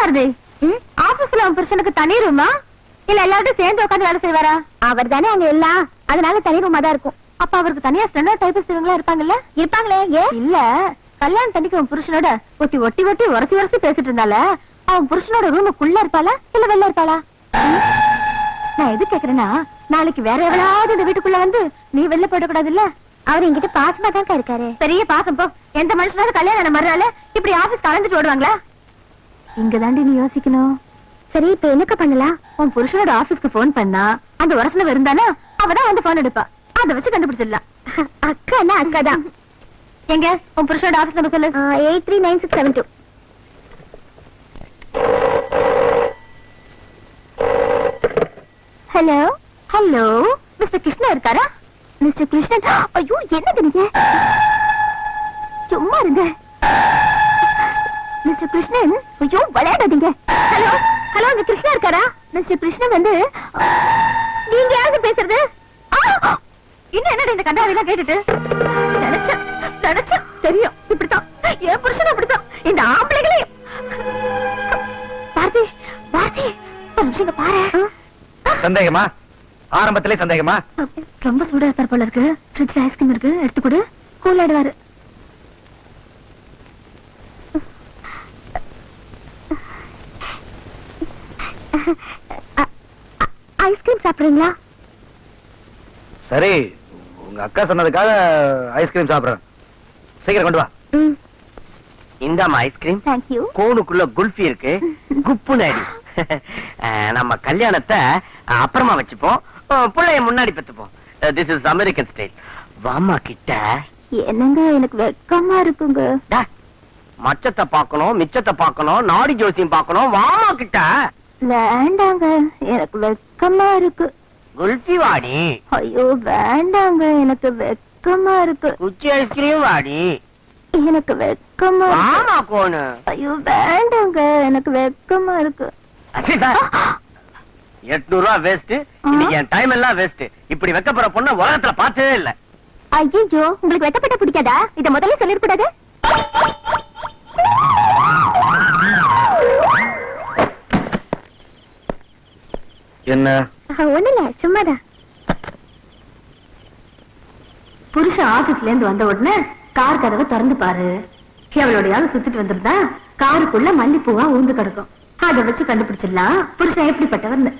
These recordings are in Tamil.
பாரதி ஆபீஸ்ல அவன் புருஷனுக்கு தனி ரூமா இல்ல எல்லாரும் சேர்ந்து உட்காந்து வேலை செய்வாரா அவர் தானே அங்க எல்லாம் அதனால தனி ரூமா தான் இருக்கும் அப்ப அவருக்கு தனியா ஸ்டெண்டர் டைபிஸ்ட் இவங்களா இருப்பாங்கல்ல இருப்பாங்களே ஏ இல்ல கல்யாணம் தண்ணிக்கு அவன் புருஷனோட ஒட்டி ஒட்டி ஒட்டி உரசி உரசி பேசிட்டு இருந்தால அவன் புருஷனோட ரூமுக்குள்ள இருப்பாளா இல்ல வெளில இருப்பாளா நான் எது கேக்குறேன்னா நாளைக்கு வேற எவ்வளவு இந்த வீட்டுக்குள்ள வந்து நீ வெளில போயிடக்கூடாது இல்ல அவர் என்கிட்ட பாசமா தான் இருக்காரு பெரிய பாசம் போ எந்த மனுஷனாவது கல்யாணம் மறுநாள் இப்படி ஆபீஸ் கலந்துட்டு ஓடுவாங்களா இங்க தாண்டி நீ யோசிக்கணும் சரி இப்ப என்னக்க பண்ணலாம் உன் புருஷனோட ஆபீஸ்க்கு போன் பண்ணா அந்த உரசன இருந்தானா அவதான் வந்து போன் எடுப்பா அதை வச்சு கண்டுபிடிச்சிடலாம் அக்கானா அக்கா தான் எங்க உன் புருஷனோட ஆபீஸ் நம்பர் சொல்லு eight three nine six seven two hello hello mister Krishna இருக்காரா மிஸ்டர் கிருஷ்ணன் ஐயோ என்னது நீங்க சும்மா இருங்க மிஸ்டர் கிருஷ்ணன் ஐயோ விளையாடாதீங்க ஹலோ ஹலோ இந்த கிருஷ்ணா இருக்காரா மிஸ்டர் கிருஷ்ணன் வந்து நீங்க யாருக்கு பேசுறது ஆ! இன்னும் என்னடி இந்த கண்டாவெல்லாம் கேட்டுட்டு நினைச்சேன் நினைச்சேன் தெரியும் இப்படித்தான் என் புருஷன் அப்படித்தான் இந்த ஆம்பளைகளையும் பாரதி பாரதி ஒரு நிமிஷம் இங்க பாரு சந்தேகமா ஆரம்பத்திலே சந்தேகமா ரொம்ப சூடா இருப்பார் போல இருக்கு ஃப்ரிட்ஜ்ல ஐஸ்கிரீம் இருக்கு எடுத்து கொடு கூல் ஆடுவாரு ஐஸ்கிரீம் சாப்பிடுறீங்களா சரி உங்க அக்கா சொன்னதுக்காக ஐஸ்கிரீம் சாப்பிடுறேன் சீக்கிரம் கொண்டு வா ம் இந்தாமா ஐஸ்கிரீம் தேங்க்யூ கோனுக்குள்ள குல்ஃபி இருக்கு குப்பு நாடி நம்ம கல்யாணத்தை அஹ், அப்புறமா வச்சுப்போம் அஹ், புள்ளைய முன்னாடி பெத்துப்போம் திஸ் இஸ் அமெரிக்கன் ஸ்டைல் வாமா கிட்ட என்னங்க எனக்கு வெக்கமா இருக்குங்க டா, மச்சத்தை பார்க்கணும் மிச்சத்தை பார்க்கணும் நாடி ஜோசியம் பார்க்கணும் வாமா கிட்ட வேண்டாங்க எனக்கு வெக்கமா இருக்கு குல்ஃபி வாடி ஐயோ வேண்டாங்க எனக்கு வெக்கமா இருக்கு குச்சி ஐஸ்கிரீம் வாடி எனக்கு வெக்கமா இருக்கு. வாமா கோனு ஐயோ வேண்டாங்க எனக்கு வெக்கமா இருக்கு எட்நூறு ரூபா வேஸ்ட் இன்னைக்கு என் டைம் எல்லாம் வேஸ்ட் இப்படி வைக்கப்படுற பொண்ணு உலகத்துல பார்த்ததே இல்ல ஐயோ உங்களுக்கு வெக்கப்பட்ட பிடிக்காதா இத முதல்ல சொல்லிருக்கூடாது என்ன ஒண்ணு இல்ல சும்மாதான் புருஷன் ஆபீஸ்ல இருந்து வந்த உடனே கார் கதவை திறந்து பாரு எவளோடையாவது சுத்திட்டு வந்திருந்தா காருக்குள்ள மல்லிப்பூவா ஊந்து கிடக்கும் அதை வச்சு கண்டுபிடிச்சிடலாம் புருஷன் எப்படிப்பட்டவர்னு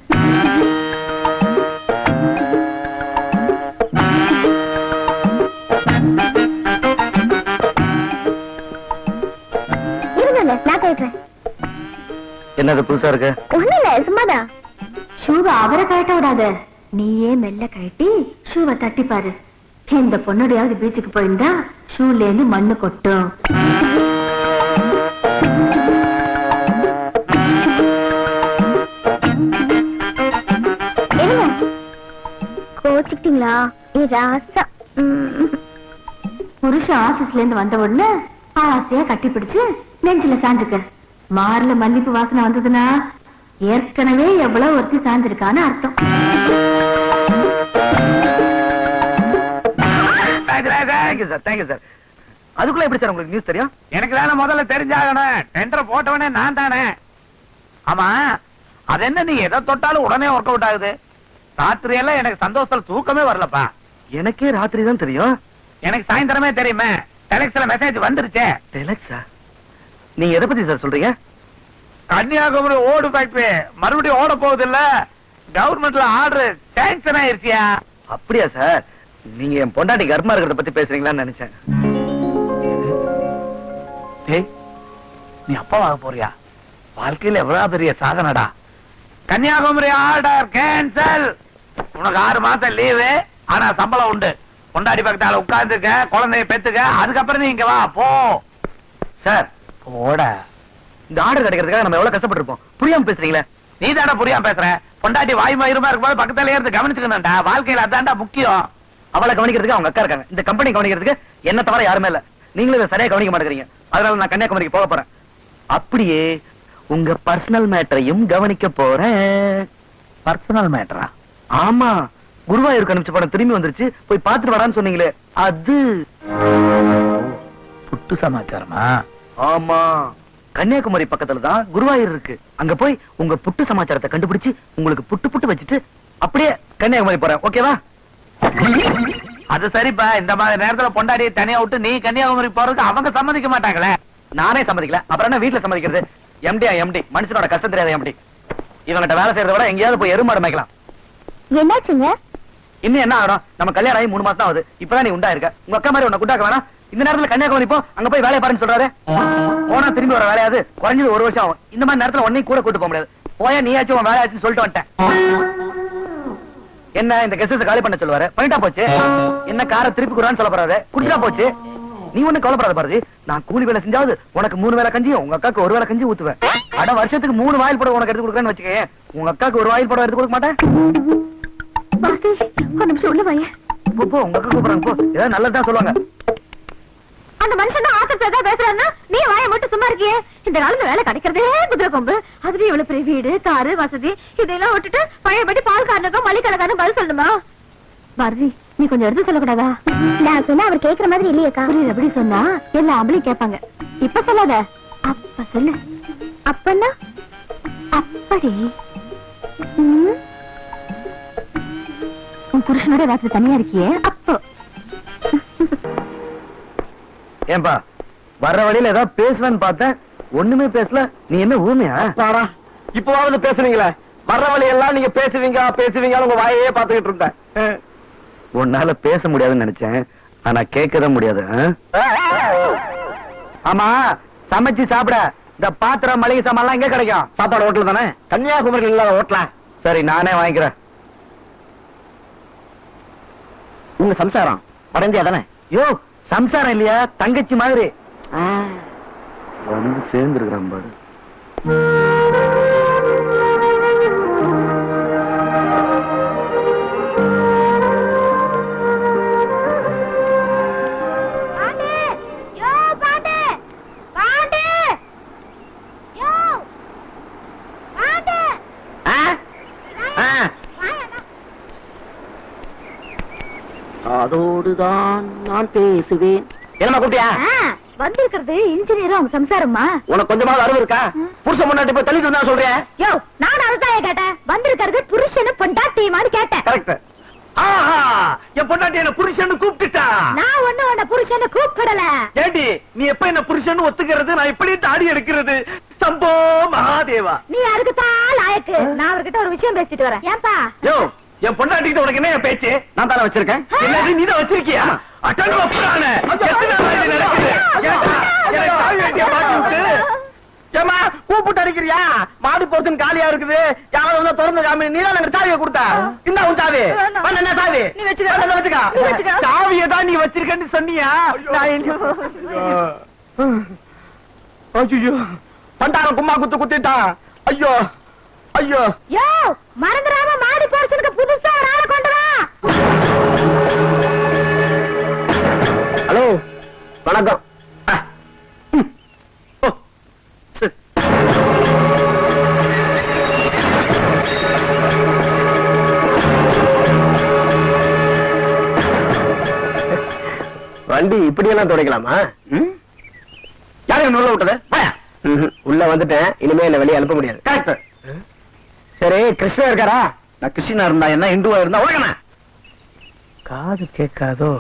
இருங்க நான் கேட்டுறேன் என்னது புதுசா இருக்கு ஒண்ணு இல்ல சும்மாதான் ஷூவை அவரை கழட்ட விடாத நீயே மெல்ல கழட்டி ஷூவை தட்டி பாரு இந்த பொண்ணுடையாவது பீச்சுக்கு போயிருந்தா ஷூல இருந்து மண்ணு கொட்டும் கோச்சுக்கிட்டீங்களா ஏ ராசா புருஷன் ஆபீஸ்ல இருந்து வந்த உடனே ஆசையா கட்டி பிடிச்சு நெஞ்சில சாஞ்சுக்க மார்ல மல்லிப்பு வாசனை வந்ததுன்னா ஏற்கனவே எவ்வளவு ஒருத்தி சாஞ்சிருக்கான்னு அர்த்தம் தேங்க்யூ சார் தேங்க்யூ சார் அதுக்குள்ள எப்படி சார் உங்களுக்கு நியூஸ் தெரியும் எனக்கு தானே முதல்ல தெரிஞ்சாகணும் டெண்டர் போட்டவனே நான் தானே ஆமா அது என்ன நீ எதை தொட்டாலும் உடனே ஒர்க் அவுட் ஆகுது ராத்திரி எல்லாம் எனக்கு சந்தோஷத்துல தூக்கமே வரலப்பா எனக்கே ராத்திரி தான் தெரியும் எனக்கு சாயந்தரமே தெரியுமே டெலக்ஸ்ல மெசேஜ் வந்துருச்சே டெலக்ஸா நீங்க எதை பத்தி சார் சொல்றீங்க கன்னியாகுமரி ஓடு ஃபேக்டரி மறுபடியும் ஓட போகுது இல்ல கவர்மெண்ட்ல ஆர்டர் சாங்ஷன் ஆயிருச்சியா அப்படியா சார் நீங்க என் பொண்டாட்டி கர்ப்பமா இருக்கிறத பத்தி பேசுறீங்களான்னு நினைச்சேன் டேய் நீ அப்பாவாக போறியா வாழ்க்கையில எவ்வளவு பெரிய சாதனைடா கன்னியாகுமரி ஆர்டர் கேன்சல் உனக்கு ஆறு மாசம் லீவு ஆனா சம்பளம் உண்டு கொண்டாடி பக்கத்தால உட்கார்ந்துக்க குழந்தைய பெத்துக்க அதுக்கப்புறம் நீ இங்க வா போ சார் போட இந்த ஆர்டர் கிடைக்கிறதுக்காக நம்ம எவ்வளவு கஷ்டப்பட்டிருப்போம் புரியாம பேசுறீங்களே நீ தானே புரியாம பேசுற பொண்டாட்டி வாய் மயிருமா இருக்கும்போது பக்கத்துல இருந்து கவனிச்சுக்கணும்டா வாழ்க்கையில அதான்டா முக்கியம் அவளை கவனிக்கிறதுக்கு அவங்க அக்கா இருக்காங்க இந்த கம்பெனி கவனிக்கிறதுக்கு என்ன தவிர யாருமே இல்ல நீங்களும் இதை சரியா கவனிக்க மாட்டேங்கிறீங்க அதனால நான் கன்னியாகுமரிக்கு போக போறேன் அப்படியே உங்க பர்சனல் மேட்டரையும் கவனிக்க போறேன் பர்சனல் மேட்டரா ஆமா குருவாயூருக்கு அனுப்பிச்ச படம் திரும்பி வந்துருச்சு போய் பாத்துட்டு வரான்னு சொன்னீங்களே அது புட்டு சமாச்சாரமா ஆமா கன்னியாகுமரி பக்கத்துல தான் குருவாயூர் இருக்கு அங்க போய் உங்க புட்டு சமாச்சாரத்தை கண்டுபிடிச்சு உங்களுக்கு புட்டு புட்டு வச்சுட்டு அப்படியே கன்னியாகுமரி போறேன் ஓகேவா அது சரிப்பா இந்த மாதிரி நேரத்துல பொண்டாடியை தனியா விட்டு நீ கன்னியாகுமரி போறதுக்கு அவங்க சம்மதிக்க மாட்டாங்களே நானே சம்மதிக்கல அப்புறம் என்ன வீட்டுல சம்மதிக்கிறது எம்டியா எம்டி மனுஷனோட கஷ்டம் தெரியாத எம்டி இவங்கிட்ட வேலை செய்யறத விட எங்கேயாவது போய் எருமாடு மேய்க்கலாம் என்னாச்சுங்க இன்னும் என்ன ஆகணும் நம்ம கல்யாணம் ஆகி மூணு மாசம் தான் ஆகுது இப்பதான் நீ உண்டா இருக்க உங்க அக்கா மாதிரி உன்னை குண்டாக்க வேணாம் இந்த நேரத்துல கன்னியாகுமரி போ அங்க போய் வேலையை பாருன்னு சொல்றாரு போனா திரும்பி வர வேலையாது குறைஞ்சது ஒரு வருஷம் ஆகும் இந்த மாதிரி நேரத்துல உன்னையும் கூட கூட்டு போக முடியாது போயா நீயாச்சும் உன் வேலையாச்சுன்னு சொல்லிட்டு வந்துட்டேன் என்ன இந்த கெஸ்ட் காலி பண்ண சொல்லுவாரு பண்ணிட்டா போச்சு என்ன காரை திருப்பி குடுறான்னு சொல்ல போறாரு குடிச்சா போச்சு நீ ஒண்ணு கவலைப்படாத பாரதி நான் கூலி வேலை செஞ்சாவது உனக்கு மூணு வேலை கஞ்சியும் உங்க அக்காக்கு ஒரு வேலை கஞ்சி ஊத்துவேன் அட வருஷத்துக்கு மூணு வாயில் படம் உனக்கு எடுத்து கொடுக்குறேன்னு வச்சுக்கேன் உங்க அக்காக்கு ஒரு வாயில் படம் எடுத்து கொடுக்க மாட்டேன் பாரதி ஒரு நிமிஷம் உள்ள வாயே போ போ உங்க அக்கா கூப்பிடுறாங்க போ ஏதாவது நல்லதுதான் சொல்லுவாங்க அந்த மனுஷன் தான் ஆசை ஏதாவது பேசுறான்னா நீ வாய மட்டும் சும்மா இருக்கியே இந்த காலத்துல வேலை கிடைக்கிறதே குதிரை கொம்பு அதுலயும் இவ்வளவு பெரிய வீடு காரு வசதி இதெல்லாம் விட்டுட்டு பழையபடி பால் காரனுக்கும் மளிகடக்காரனும் பதில் சொல்லணுமா பாரதி நீ கொஞ்சம் எடுத்து சொல்லக்கூடாதா நான் சொன்னா அவர் கேக்குற மாதிரி இல்லையக்கா புரியுது எப்படி சொன்னா எல்லா ஆம்பளையும் கேட்பாங்க இப்ப சொல்லாத அப்ப சொல்லு அப்பன்னா அப்படி ம். உன் புருஷனோட ராத்திரி தனியா இருக்கியே அப்போ ஏன்பா வர்ற வழியில ஏதாவது பேசுவேன்னு பார்த்தேன் ஒண்ணுமே பேசல நீ என்ன ஊமையா பாடா இப்பவாவது பேசுறீங்களே வர்ற வழியெல்லாம் நீங்க பேசுவீங்க பேசுவீங்க உங்க வாயையே பாத்துக்கிட்டு இருந்தேன் உன்னால பேச முடியாதுன்னு நினைச்சேன் ஆனா கேட்கதான் முடியாது ஆ? ஆமா சமைச்சு சாப்பிட இந்த பாத்திரம் மளிகை சாமான்லாம் எங்க கிடைக்கும் சாப்பாடு ஹோட்டல் தானே கன்னியாகுமரியில் இல்லாத ஹோட்டலா சரி நானே வாங்கிக்கிறேன் உங்க சம்சாரம் வட இந்தியா தானே யோ சம்சாரம் இல்லையா தங்கச்சி மாதிரி வந்து சேர்ந்துருக்கிறான் பாரு பாண்டு யோ பாண்டு பாண்டு யோ பாண்டு அதோடுதான் நான் பேசுவேன் என்னமா கூட்டியா வந்திருக்கிறது இன்ஜினியரும் அவங்க சம்சாரம்மா உனக்கு கொஞ்சமாவது அறிவு இருக்கா புருஷன் முன்னாடி போய் தள்ளிட்டு இருந்தா சொல்றேன் யோ நான் அதுதான் கேட்டேன் வந்திருக்கிறது புருஷனு பொண்டாட்டியுமான்னு கேட்டேன் கரெக்ட் ஆஹா என் பொண்டாட்டி என்ன புருஷன்னு கூப்பிட்டுட்டா நான் ஒண்ணு உன்னை புருஷனு கூப்பிடல ஏண்டி நீ எப்ப என்ன புருஷன்னு ஒத்துக்கிறது நான் எப்படி தாடி எடுக்கிறது சம்போ மகாதேவா நீ அதுக்கு தான் லாயக்கு நான் அவர்கிட்ட ஒரு விஷயம் பேசிட்டு வரேன் ஏன்பா யோ என் பொண்டாட்டிக்கிட்ட உனக்கு என்ன என் பேச்சு நான் தானே வச்சிருக்கேன் என்னது நீ தான் வச்சிருக்கியா அட்டன் வப்புறான எத்தனை நாள் இது நடக்குது கேட்டா எனக்கு சாவி வேண்டிய மாட்டி விட்டு ஏமா கூப்பிட்டு அடிக்கிறியா மாடு போத்துன்னு காலியா இருக்குது யாராவது வந்து திறந்து காமி நீ தான் எனக்கு சாவியை கொடுத்த இந்த உன் சாவி வேணாம். பண்ண என்ன சாவி நீ வச்சுக்க. பண்ண வச்சுக்கா நீ வச்சுக்க. சாவியை தான் நீ வச்சிருக்கன்னு சொன்னியா நான் ஐயோ பண்டாரம் கும்மா குத்து குத்திட்டான் ஐயோ ஐயோ யோ மறந்துடாம மாடி போர்ஷனுக்கு புதுசா ஒரு ஆளை கொண்டு வா ஹலோ வணக்கம் ஆ. ம். ஓ. சரி. வண்டி இப்படி எல்லாம் துடைக்கலாமா ம்? யாரு என்ன உள்ள விட்டது வாயா. ம்ஹும். உள்ள வந்துட்டேன் இனிமே என்ன வெளியே அனுப்ப முடியாது கரெக்ட் சரி கிருஷ்ணா இருக்காரா நான் கிருஷ்ணா இருந்தா என்ன இந்துவா இருந்தா உலகனா காது கேட்காதோ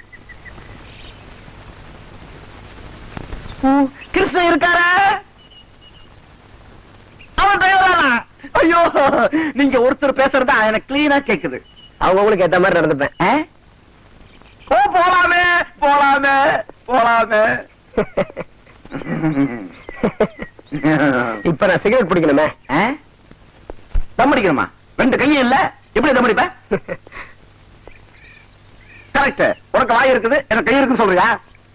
கிருஷ்ணன் இருக்காரா அவன் டிரைவரானா ஐயோ நீங்க ஒருத்தர் பேசுறதா எனக்கு கிளீனா கேக்குது அவங்க உங்களுக்கு ஏத்த மாதிரி நடந்துப்பேன் ஓ போலாமே போலாமே போலாமே இப்ப நான் சிகரெட் பிடிக்கணுமே தம் அடிக்கணுமா ரெண்டு கையும் இல்ல எப்படி தம் அடிப்ப கரெக்ட் உனக்கு வாய் இருக்குது எனக்கு கை இருக்குன்னு சொல்றியா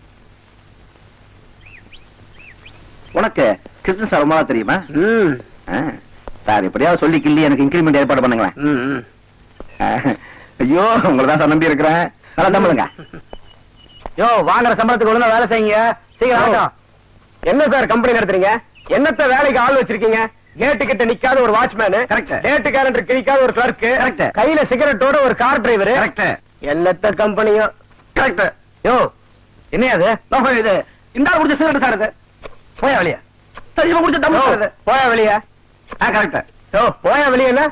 உனக்கு கிருஷ்ண சார் ரொம்ப நாளா தெரியுமா ம் ஆ, சார் எப்படியாவது சொல்லி கிள்ளி எனக்கு இன்கிரிமெண்ட் ஏற்பாடு பண்ணுங்களேன் ம், ம். ஆ, ஐயோ உங்களை தான் சார் நம்பி இருக்கிறேன் நல்லா தம்பளுங்க யோ வாங்குற சம்பளத்துக்கு ஒழுங்கா வேலை செய்யுங்க சீக்கிரம் ஆகட்டும். என்ன சார் கம்பெனி நடத்துறீங்க என்னத்த வேலைக்கு ஆள் வச்சிருக்கீங்க கேட்டு கிட்ட நிக்காத ஒரு வாட்ச்மேன் Correct. கேட்டு கேரண்டர் நிக்காத ஒரு கிளர்க் Correct. கையில சிகரெட்டோட ஒரு கார் டிரைவர் கரெக்ட் என்னத்த கம்பெனியும் கரெக்ட் யோ என்ன அது இது இந்த ஆள் குடிச்ச சிகரெட் சார் இது போயா வழியா இவன் குடிச்ச தம் யோ, போயா வெளிய ஆ கரெக்ட் யோ போயா வெளிய என்ன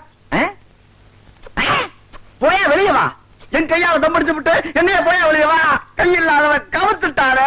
போயா வெளிய வா என் கையால தம் அடிச்சு விட்டு என்னைய போயா வெளிய வா கை இல்லாதவன் கவுத்துட்டார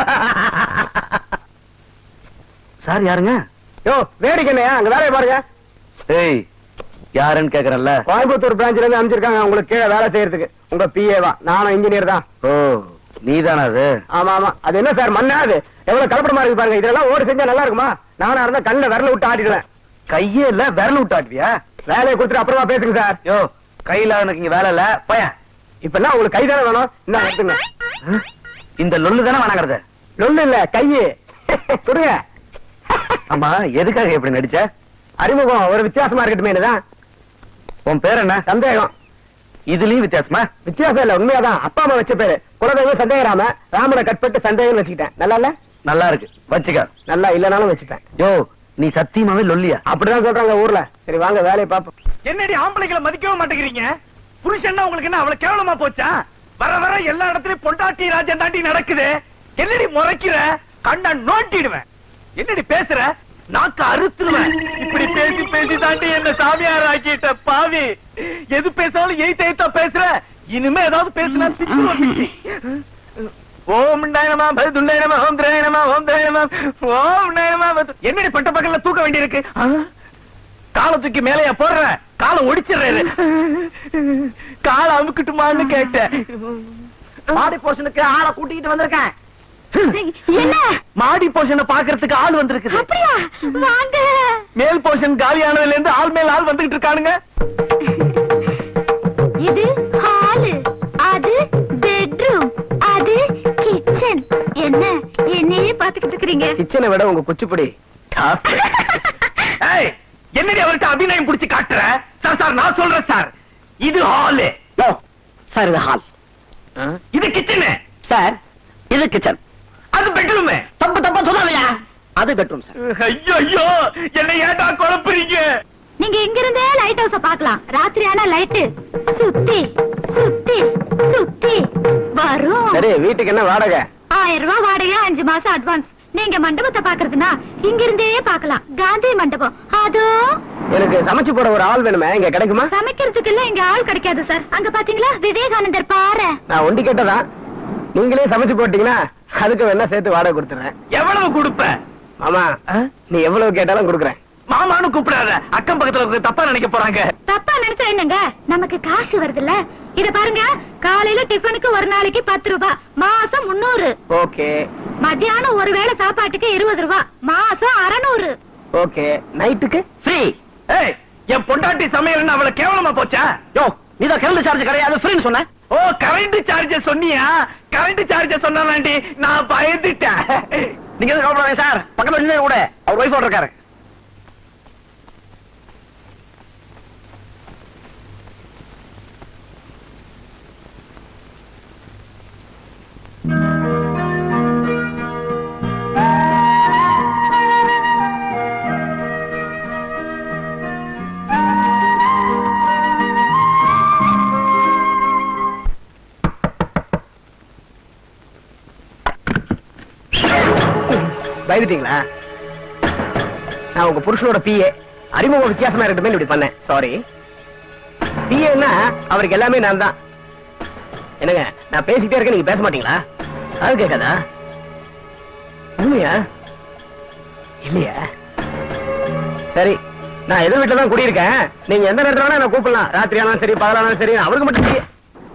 சார் யாருங்க யோ வேடிக்கை என்னையா அங்க வேலையை பாருங்க ஏய் யாருன்னு கேக்குறல்ல கோயம்புத்தூர் பிரான்ச்ல இருந்து அமைச்சிருக்காங்க உங்களுக்கு கீழே வேலை செய்யறதுக்கு உங்க பிஏ வா நானும் இன்ஜினியர் தான் ஓ நீதானா அது ஆமா ஆமா அது என்ன சார் மண்ணா அது எவ்வளவு கலப்படமா இருக்கு பாருங்க இதெல்லாம் ஓடு செஞ்சா நல்லா இருக்குமா நானா இருந்தா கண்ணில் விரல விட்டு ஆட்டிடுவேன் கையே இல்ல விரல் விட்டாட்டுவியா வேலையை கொடுத்துட்டு அப்புறமா பேசுங்க சார் யோ கையில எனக்கு இங்க வேலை இல்ல போயா இப்ப என்ன உங்களுக்கு கை தானே வேணும் என்ன எடுத்துங்க இந்த லொல்லு தானே வேணாங்கிறது லொல்லு இல்ல கையு கொடுங்க ஆமா எதுக்காக இப்படி நடிச்ச அறிமுகம் ஒரு வித்தியாசமா இருக்கட்டுமே தான் உன் பேர் என்ன சந்தேகம் இதுலயும் வித்தியாசமா வித்தியாசம் இல்ல உண்மையாதான் அப்பா அம்மா வச்ச பேரு குலதெய்வம் சந்தேகராம ராமனை கட்பட்டு சந்தேகம் வச்சுக்கிட்டேன் நல்லா இல்ல நல்லா இருக்கு வச்சுக்க நல்லா இல்லனாலும் வச்சுப்பேன் யோ நீ சத்தியமாவே லொல்லியா அப்படிதான் சொல்றாங்க ஊர்ல சரி வாங்க வேலையை பாப்போம் என்னடி ஆம்பளைங்களை மதிக்கவே மாட்டேங்கிறீங்க புருஷன்னா உங்களுக்கு என்ன அவ்வளவு கேவலமா போச்சா வர வர எல்லா இடத்துலயும் பொண்டாட்டி ராஜன் தாண்டி நடக்குது என்னடி முறைக்கிற கண்ண நோட்டிடுவேன் என்னடி பேசுற நாக்க அறுத்துருவேன் இப்படி பேசி பேசி தாண்டி என்ன சாமியார் ஆக்கிட்ட பாவி எது பேசாலும் எய்த் எய்த்தா பேசுற இனிமே ஏதாவது பேசுனா பிச்சுருவேன் பிச்சு. ஓம் நயனமா பதுண்டயனமா ஓம் திரயனமா ஓம் திரயனமா ஓம் நயனமா என்னடி பட்ட பக்கத்துல தூக்க வேண்டியிருக்கு ஆ? காலை தூக்கி மேலையா போடுற காலை ஒடிச்சிடுறாரு காலை அமுக்கட்டுமான்னு கேட்டேன் பாடி போர்ஷனுக்கு ஆளை கூட்டிக்கிட்டு வந்திருக்கேன் என்ன மாடி போர்ஷனை பாக்குறதுக்கு ஆள் வந்திருக்குது அப்படியா வாங்க மேல் போர்ஷன் காலியானதுல இருந்து ஆள் மேல் ஆள் வந்துகிட்டு இருக்கானுங்க இது ஹாலு அது பெட்ரூம் அது கிச்சன் என்ன என்னையே பாத்துக்கிட்டு இருக்கிறீங்க கிச்சனை விட உங்க குச்சிப்புடி ஏய், என்னடி அவர்கிட்ட அபிநயம் புடிச்சு காட்டுற சார் சார் நான் சொல்றேன் சார் இது ஹாலு சார் இது ஹால் இது கிச்சனு சார் இது கிச்சன் அது பெட்ரூமு தப்பு தப்பா சொல்லாதயா அது பெட்ரூம் சார் ஐயோ ஐயோ என்ன ஏன்டா குழப்புறீங்க நீங்க இங்க இருந்தே லைட் ஹவுஸ பாக்கலாம் ராத்திரி ஆனா லைட் சுத்தி சுத்தி சுத்தி வரும் சரி வீட்டுக்கு என்ன வாடகை ஆயிரம் ரூபாய் வாடகை அஞ்சு மாசம் அட்வான்ஸ் நீங்க மண்டபத்தை பாக்குறதுனா இங்க இருந்தே பாக்கலாம் காந்தி மண்டபம் அதோ எனக்கு சமைச்சு போட ஒரு ஆள் வேணுமே இங்க கிடைக்குமா சமைக்கிறதுக்கு இல்ல இங்க ஆள் கிடைக்காது சார் அங்க பாத்தீங்களா விவேகானந்தர் பாறை நான் ஒண்டி கேட்டதான் நீங்களே சமைச்சு போட்டீங்கன்னா அதுக்கு வேணா சேர்த்து வாடகை கொடுத்துறேன் எவ்வளவு கொடுப்ப மாமா ஆ? நீ எவ்வளவு கேட்டாலும் கொடுக்குறேன் மாமான்னு கூப்பிடாத அக்கம் பக்கத்துல இருக்க தப்பா நினைக்க போறாங்க தப்பா நினைச்சா என்னங்க நமக்கு காசு வருதுல்ல இத பாருங்க காலையில டிஃபனுக்கு ஒரு நாளைக்கு பத்து ரூபாய் மாசம் முன்னூறு ஓகே மத்தியானம் ஒரு வேளை சாப்பாட்டுக்கு இருபது ரூபாய் மாசம் அறநூறு ஓகே நைட்டுக்கு ஃப்ரீ ஏய் என் பொண்டாட்டி சமையல்னு அவள கேவலமா போச்சா யோ நீதான் கரண்ட் சார்ஜ் கிடையாது ஃப்ரீன்னு சொன்ன ஓ கரண்ட் சார்ஜ சொன்னியா கரண்ட் சார்ஜ சொன்னாண்டி நான் பயந்துட்டேன் நீங்க எதுவும் கவலைப்படாதீங்க சார் பக்கத்துல நின்று கூட அவர் ஒய்ஃபோட இருக்காரு பயந்துட்டீங்களா நான் உங்க புருஷனோட பிஏ அறிமுகம் வித்தியாசமா இருக்கட்டுமே இப்படி பண்ணேன் சாரி பிஏன்னா அவருக்கு எல்லாமே நான் தான் என்னங்க நான் பேசிக்கிட்டே இருக்கேன் நீங்க பேச மாட்டீங்களா அது கேட்காதா உண்மையா இல்லையா சரி நான் எதிர் வீட்டுல தான் குடியிருக்கேன் நீங்க எந்த நேரத்துல வேணா என்ன கூப்பிடலாம் ராத்திரி ஆனாலும் சரி பகலானாலும் சரி அவருக்கு மட்டும் PA.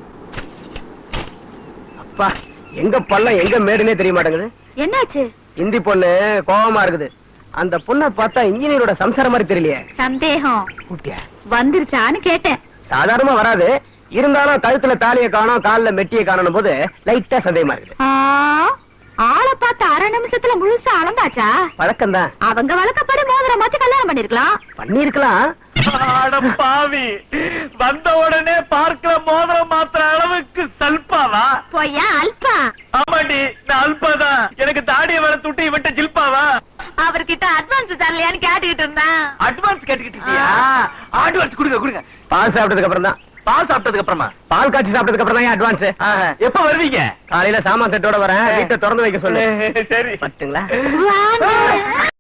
அப்பா எங்க பள்ளம் எங்க மேடுனே தெரிய மாட்டேங்குது என்னாச்சு இந்தி பொண்ணு கோவமா இருக்குது அந்த பொண்ணை பார்த்தா இன்ஜினியரோட சம்சாரம் மாதிரி தெரியலையே சந்தேகம் கூட்டியா வந்துருச்சான்னு கேட்டேன் சாதாரணமா வராது இருந்தாலும் கழுத்துல தாலியை காணோம் கால்ல மெட்டியை காணணும் போது லைட்டா சந்தேகமா இருக்குது ஆ, ஆளை பார்த்து அரை நிமிஷத்துல முழுசா அளந்தாச்சா பழக்கம் தான் அவங்க வழக்கப்படி மோதிரம் மாத்தி கல்யாணம் பண்ணிருக்கலாம் பண்ணிருக்கலாம் அட பாவி வந்த உடனே பார்க்கல மோதிரம் மாத்திர அளவுக்கு சல்பாவா பொய்யா அல்பா ஆமாடி நான் அல்பாதான் எனக்கு தாடிய வள துட்டி விட்ட ஜில்பாவா அவர்கிட்ட அட்வான்ஸ் தரலையான்னு கேட்டுக்கிட்டு இருந்தேன் அட்வான்ஸ் கேட்டுக்கிட்டு இருக்கியா அட்வான்ஸ் கொடுங்க கொடுங்க பால் சாப்பிட்டதுக்கு அப்புறம் தான் பால் சாப்பிட்டதுக்கு அப்புறமா பால் காய்ச்சி சாப்பிட்டதுக்கு அப்புறம் தான் அட்வான்ஸ் ஆஹா, எப்ப வருவீங்க காலையில சாமான் செட்டோட வரேன் வீட்டை திறந்து வைக்க சொல்லு சரி பட்டுங்களா வாங்க